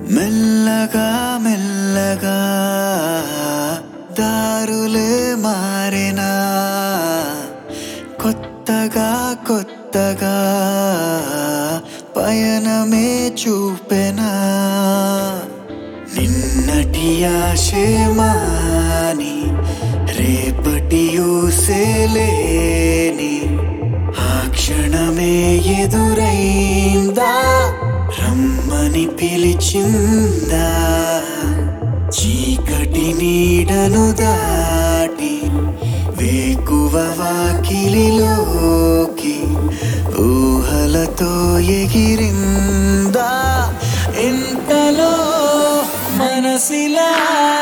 మెల్లగా మెల్లగా దారులే మారినా కొత్తగా కొత్తగా పయనమే చూపెనా నిన్నటి ఆశేమాని రేపటి ఊసేలేని ఆ క్షణమే ఎదురైందా రమ్మని పిలిచిందా చీకటి నీడను దాటి వేకువ వాకిలిలోకి ఊహలతో ఎగిరిందా ఇంతలో మనసిలా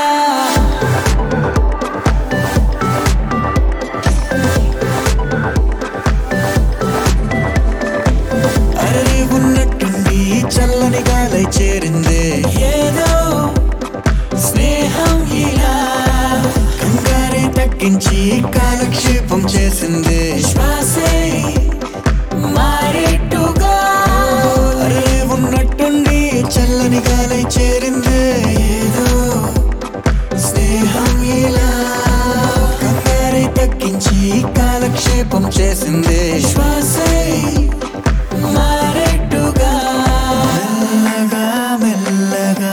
అరే ఉన్నట్టుండి చల్లని గాలై చేరిందే ఏదో స్నేహం ఇలా కంగారే తగ్గించి కాలక్షేపం చేసిందే శ్వాసే మారేట్టుగా అరే ఉన్నట్టుండి చల్లని గాలై చేరిందే ఏదో స్నేహం ఇలా కంగారే తగ్గించి కాలక్షేపం చేసిందే శ్వాసే మారేట్టుగా మెల్లగా మెల్లగా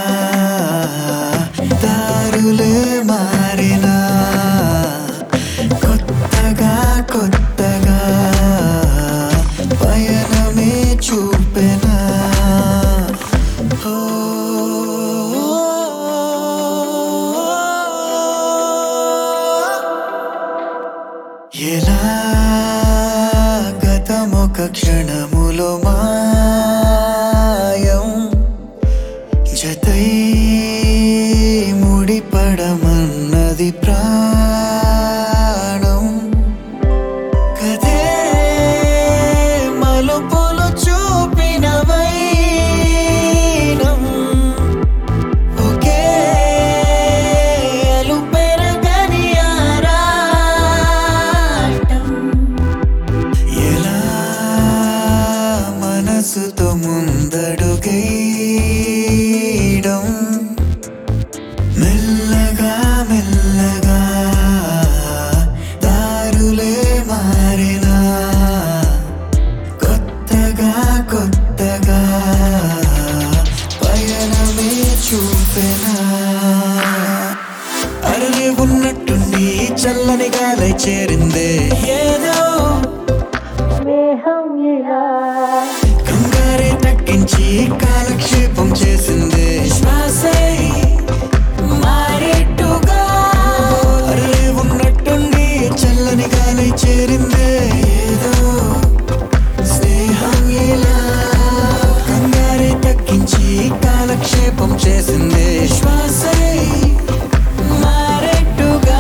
దారులే మారినా కొత్తగా కొత్తగా పయనమే చూపెనా ఓ ఎలా గతమొక క్షణములో మాయం జతై ముడిపడమన్నది ప్రాణం కదే మలుపులు చూపిన వైనం ఒకే అలుపెరగని ఆరాటం ఎలా మనసుతో ముందడుగేయడం మెల్లగా మెల్లగా దారులే మారినా కొత్తగా కొత్తగా పయనమే చూపెనా అరలే ఉన్నట్టుండి చల్లని గాలై చేరిందే ఏదో స్నేహం ఇలా కంగారే తగ్గించి కాలక్షేపం చేసిందే శ్వాసే మారేట్టుగా అరే ఉన్నట్టుండి చల్లని గాలి చేరిందే ఏదో స్నేహం ఇలా కంగారే తగ్గించి కాలక్షేపం చేసిందే శ్వాసే మారేట్టుగా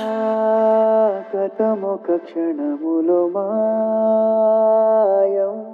గతమొక క్షణములో మాయం